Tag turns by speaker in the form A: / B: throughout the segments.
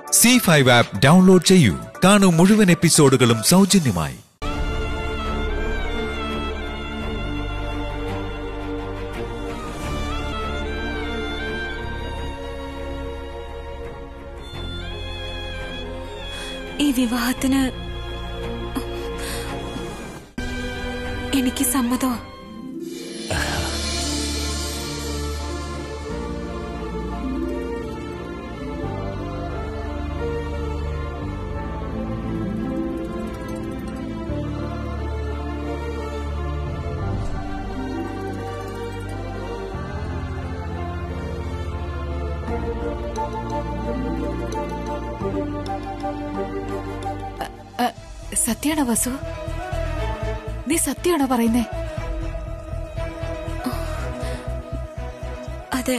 A: C five app download ചെയ്യൂ കാണൂ മുഴുവൻ എപ്പിസോഡുകളും സൗജന്യമായി
B: ഈ വിവാഹത്തിന് എനിക്ക് സമ്മതമാ
C: സത്യാണോ വസു നീ സത്യാണോ പറയുന്നേ
B: അതെ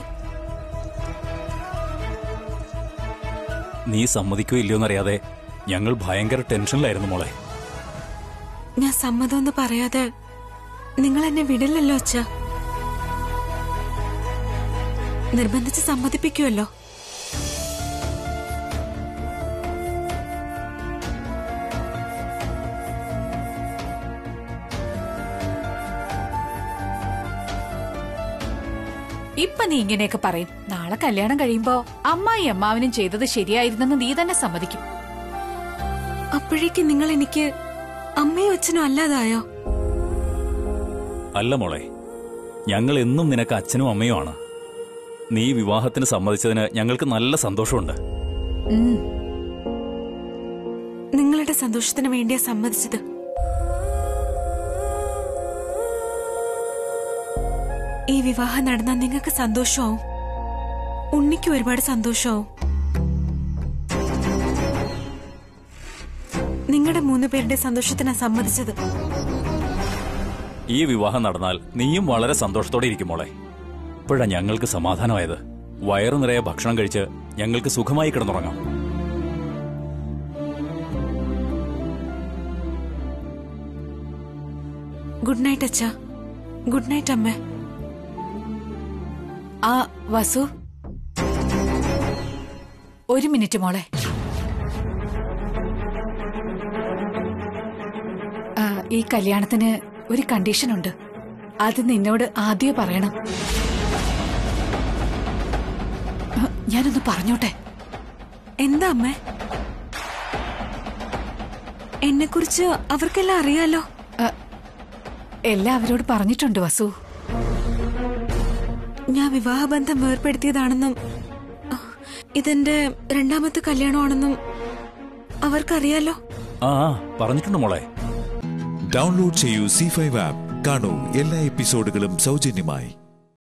D: നീ സമ്മതിക്കോ ഇല്ലയോ എന്നറിയാതെ ഞങ്ങൾ ഭയങ്കര ടെൻഷനിലായിരുന്നു മോളെ
B: ഞാൻ സമ്മതമെന്ന് പറയാതെ നിങ്ങൾ എന്നെ വിടില്ലല്ലോ അച്ഛ നിർബന്ധിച്ച് സമ്മതിപ്പിക്കുമല്ലോ
C: ഇപ്പൊ നീ ഇങ്ങനെയൊക്കെ പറയും നാളെ കല്യാണം കഴിയുമ്പോ അമ്മായി അമ്മാവനും ചെയ്തത് ശരിയായിരുന്നെന്ന് നീ തന്നെ സമ്മതിക്കും
B: അപ്പോഴേക്ക് നിങ്ങൾ എനിക്ക് അമ്മയും അച്ഛനും അല്ലാതായോ
D: അല്ല മോളെ ഞങ്ങൾ എന്നും നിനക്ക് അച്ഛനും അമ്മയുമാണ് നീ വിവാഹത്തിന് സമ്മതിച്ചതിന് ഞങ്ങൾക്ക് നല്ല സന്തോഷമുണ്ട്
C: ഉം.
B: നിങ്ങളുടെ സന്തോഷത്തിന് വേണ്ടിയാ സമ്മതിച്ചത് ഈ വിവാഹം നടന്നാൽ നിങ്ങൾക്ക് സന്തോഷമാവും ഉണ്ണിക്ക് ഒരുപാട് സന്തോഷമാവും നിങ്ങളുടെ മൂന്ന് പേരുടെ സന്തോഷത്തിനാ സമ്മതിച്ചത്
D: ഈ വിവാഹം നടന്നാൽ നീയും വളരെ സന്തോഷത്തോടെ ഇരിക്കും മോളെ ഇപ്പോഴാ ഞങ്ങൾക്ക് സമാധാനമായത് വയറു നിറയെ ഭക്ഷണം കഴിച്ച് ഞങ്ങൾക്ക് സുഖമായി കിടന്നുറങ്ങാം
B: ഗുഡ് നൈറ്റ് അച്ഛ ഗുഡ് നൈറ്റ് അമ്മ
C: ആ വസു ഒരു മിനിറ്റ് മോളെ ആ, ഈ കല്യാണത്തിന് ഒരു കണ്ടീഷൻ ഉണ്ട് അത് നിന്നോട് ആദ്യമേ പറയണം ആ, ഞാനൊന്ന് പറഞ്ഞോട്ടെ
B: എന്താ അമ്മ എന്നെ കുറിച്ച് അവർക്കെല്ലാം അറിയാലോ
C: ആ, എല്ലാം അവരോട് പറഞ്ഞിട്ടുണ്ട് വസു
B: ഞാൻ വിവാഹബന്ധം വേർപ്പെടുത്തിയതാണെന്നും അഹ്, ഇതെന്റെ രണ്ടാമത്തെ കല്യാണമാണെന്നും അവർക്കറിയാലോ
D: ആ ആ, പറഞ്ഞിട്ടുണ്ട് മോളെ
A: ഡൗൺലോഡ് ചെയ്യൂ സി ഫൈവ് ആപ്പ് കാണൂ എല്ലാ എപ്പിസോഡുകളും സൗജന്യമായി